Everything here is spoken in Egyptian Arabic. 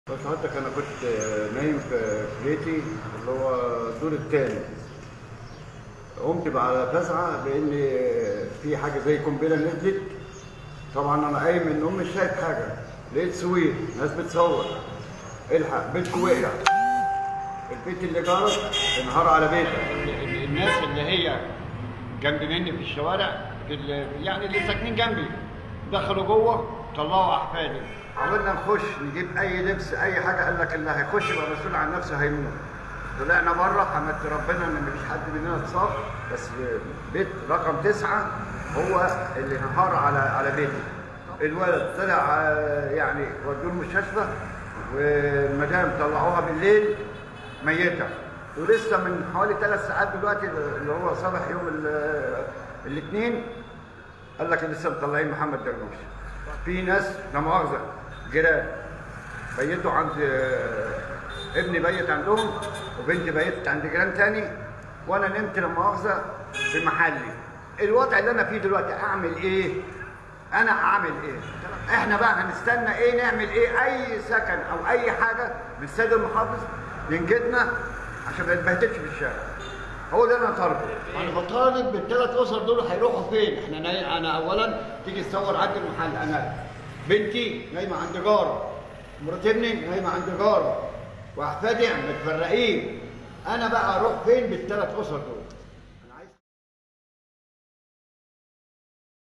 بس حضرتك انا كنت نايم في في بيتي اللي هو الدور الثاني قمت بعد فزعه بان في حاجه زي قنبله نزلت طبعا انا قايم من النوم مش شايف حاجه لقيت سوير ناس بتصور الحق بيتك وقع البيت اللي جارك انهار على بيتك الناس اللي هي جنب مني في الشوارع في ال- يعني اللي ساكنين جنبي دخلوا جوه طلعوا احفادي حاولنا نخش نجيب اي لبس اي حاجه قال لك اللي هيخش يبقى مسؤول عن نفسه هيموت طلعنا بره حمدت ربنا ان مفيش حد مننا اتصاب بس بيت رقم تسعه هو اللي انهار على على بيتي الولد طلع آه، يعني ودوه المستشفى والمدام طلعوها بالليل ميته ولسه من حوالي ثلاث ساعات دلوقتي اللي هو صباح يوم ال- الاثنين قال لك لسه مطلعين محمد درويش في ناس لا مؤاخذه جيران بيتوا عند ابني بيت عندهم وبنتي بيتت عند جيران تاني وانا نمت لا مؤاخذه في محلي الوضع اللي انا فيه دلوقتي اعمل ايه؟ انا اعمل ايه؟ احنا بقى هنستنى ايه نعمل ايه؟ اي سكن او اي حاجه من السيد المحافظ ينجدنا عشان ما نتبهدلش في الشارع. هو ده اللي انا طالبه. انا بطالب بالثلاث اسر دول هيروحوا فين؟ احنا ناي... انا اولا تيجي تصور عند المحل انا بنتي نايمه عند جاره مرات ابني نايمه عند جاره واحفادي متفرقين انا بقى اروح فين بالثلاث اسر دول؟